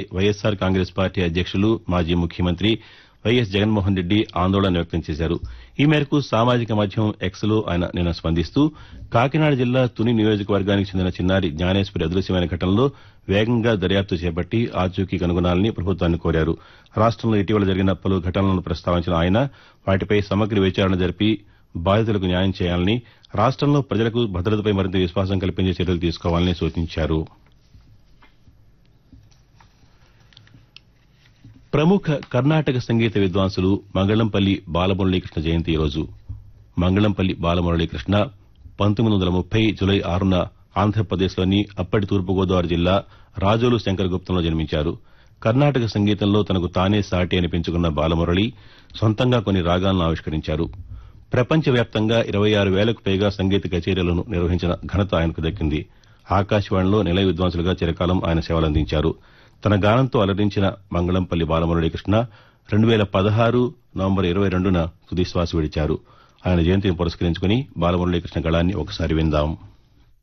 YSR Congress party అధ్యక్షులు మాజీ ముఖ్యమంత్రి వైఎస్ జగన్మోహన్ రెడ్డి ఆందోళన వ్యక్తం చేశారు ఈ మేరకు సామాజిక మాధ్యమం ఎక్స్లో ఆయన నిన్న స్పందిస్తూ కాకినాడ జిల్లా తుని నియోజకవర్గానికి చెందిన చిన్నారి జ్ఞానేశ్వరి అదృశ్యమైన ఘటనలో వేగంగా దర్యాప్తు చేపట్టి ఆచూకీ కనుగొనాలని ప్రభుత్వాన్ని కోరారు రాష్టంలో ఇటీవల జరిగిన పలు ఘటనలను ప్రస్తావించిన ఆయన వాటిపై సమగ్ర విచారణ జరిపి బాధితులకు న్యాయం చేయాలని రాష్టంలో ప్రజలకు భద్రతపై మరింత విశ్వాసం కల్పించే చర్యలు తీసుకోవాలని సూచించారు ప్రముఖ కర్ణాటక సంగీత విద్వాంసులు మంగళంపల్లి బాలమురళీకృష్ణ జయంతి ఈరోజు మంగళంపల్లి బాలమురళీకృష్ణ పంతొమ్మిది వందల ముప్పై జులై ఆరున ఆంధ్రప్రదేశ్లోని అప్పటి తూర్పుగోదావరి జిల్లా రాజోలు శంకరగుప్తంలో జన్మించారు కర్ణాటక సంగీతంలో తనకు తానే సాటి అనిపించుకున్న బాలమురళి సొంతంగా కొన్ని రాగాలను ఆవిష్కరించారు ప్రపంచవ్యాప్తంగా ఇరవై ఆరు వేలకు పైగా సంగీత కచేరీలను నిర్వహించిన ఘనత ఆయనకు దక్కింది ఆకాశవాణిలో నిలయ విద్వాంసులుగా చిరకాలం ఆయన సేవలందించారు తన గానంతో అలరించిన మంగళంపల్లి బాలమురళీకృష్ణ రెండు వేల పదహారు నవంబర్ ఇరవై రెండున తుదిశ్వాస విడిచారు ఆయన జయంతిని పురస్కరించుకుని బాలమురళీకృష్ణ గళాన్ని ఒకసారి విందాం